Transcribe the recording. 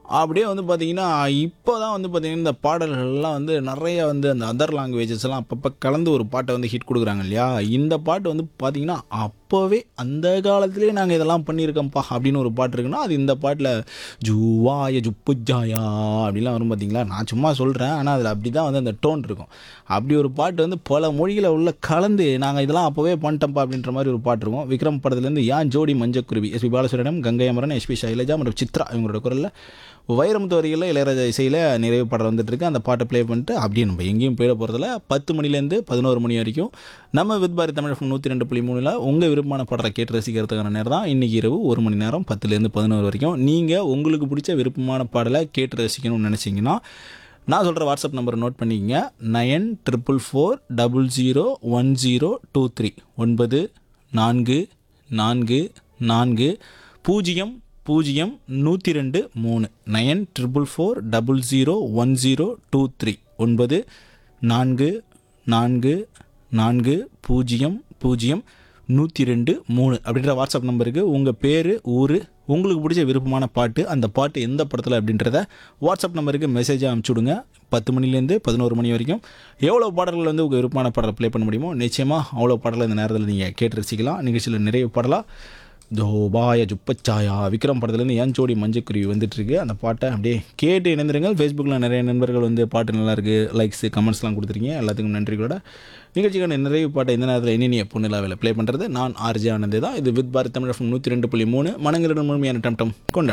அப்படியே வந்து பார்த்தீங்கன்னா இப்போ தான் வந்து பார்த்தீங்கன்னா இந்த பாடல்கள்லாம் வந்து நிறைய வந்து அந்த அதர் லாங்குவேஜஸ் எல்லாம் அப்பப்போ கலந்து ஒரு பாட்டை வந்து ஹிட் கொடுக்குறாங்க இல்லையா இந்த பாட்டு வந்து பார்த்தீங்கன்னா அப்போவே அந்த காலத்திலே நாங்கள் இதெல்லாம் பண்ணியிருக்கோம்ப்பா அப்படின்னு ஒரு பாட்டு இருக்குன்னா அது இந்த பாட்டில் ஜூவாய ஜுப்புஜாயா அப்படிலாம் வரும் பார்த்தீங்களா நான் சும்மா சொல்கிறேன் ஆனால் அதில் அப்படி தான் வந்து அந்த டோன் இருக்கும் அப்படி ஒரு பாட்டு வந்து பல மொழிகளை உள்ள கலந்து நாங்கள் இதெல்லாம் அப்போவே பண்ணிட்டோம்ப்பா அப்படின்ற மாதிரி ஒரு பாட்டு இருக்கும் விக்ரம் படத்துலேருந்து யான் ஜோடி மஞ்சக்குருவி எஸ்பி பாலசுரனம் கங்கை அமரன் எஸ்பி சைலஜா மற்றும் சித்ரா இவங்களோட குரலில் வைரமுத்து வரிகளில் இளையராஜா இசையில் நிறைவு பாடல் வந்துட்டு இருக்கு அந்த பாட்டை ப்ளே பண்ணிட்டு அப்படியே நம்ம எங்கேயும் போயிட போகிறதில்ல பத்து மணிலேருந்து பதினோரு மணி வரைக்கும் நம்ம வித் பாரதி தமிழ் நூற்றி ரெண்டு புள்ளி மூணில் உங்கள் விருப்பமான பாடலை கேட்டு ரசிக்கிறதுக்கான நேரம் தான் இன்றைக்கி இரவு ஒரு மணி நேரம் பத்துலேருந்து பதினோரு வரைக்கும் நீங்கள் உங்களுக்கு பிடிச்ச விருப்பமான பாடலை கேட்டு ரசிக்கணும்னு நினச்சிங்கன்னா நான் சொல்கிற வாட்ஸ்அப் நம்பரை நோட் பண்ணிக்கங்க nine triple four double zero one zero two three ஒன்பது நான்கு நான்கு நான்கு பூஜ்ஜியம் பூஜ்ஜியம் நூற்றி ரெண்டு மூணு nine triple four double zero one zero two three ஒன்பது நான்கு நான்கு நான்கு பூஜ்ஜியம் பூஜ்ஜியம் நூற்றி ரெண்டு மூணு அப்படின்ற வாட்ஸ்அப் நம்பருக்கு உங்கள் பேர் ஊர் உங்களுக்கு பிடிச்ச விருப்பமான பாட்டு அந்த பாட்டு எந்த படத்தில் அப்படின்றத வாட்ஸ்அப் நம்பருக்கு மெசேஜாக அனுப்பிச்சி விடுங்க பத்து மணிலேருந்து பதினோரு மணி வரைக்கும் எவ்வளோ பாடல்கள் வந்து உங்கள் விருப்பமான பாடலை ப்ளே பண்ண முடியுமோ நிச்சயமாக அவ்வளோ பாடலை இந்த நேரத்தில் நீங்கள் கேட்டு ரசிக்கலாம் நிகழ்ச்சியில் நிறைய பாடலாம் ஜோபாய ஜுப்பச்சாயா விக்ரம் படத்துலேருந்து ஏன் ஜோடி மஞ்சக்குருவி வந்துட்டுருக்கு அந்த பாட்டை அப்படியே கேட்டு இணைந்திருங்கள் ஃபேஸ்புக்கில் நிறைய நண்பர்கள் வந்து பாட்டு நல்லா இருக்குது லைக்ஸு கமெண்ட்ஸ்லாம் கொடுத்துருக்கீங்க எல்லாத்துக்கும் நன்றிகளோட நிகழ்ச்சிக்கான நிறைவு பாட்டை இந்த நேரத்தில் இனி பொண்ணிலாவில் ப்ளே பண்ணுறது நான் ஆர்ஜி ஆனந்தே தான் இது வித் பாரத் தமிழ் நூற்றி ரெண்டு புள்ளி மூணு மனங்களிடம் முழுமையான டம் டம் கொண்டாடு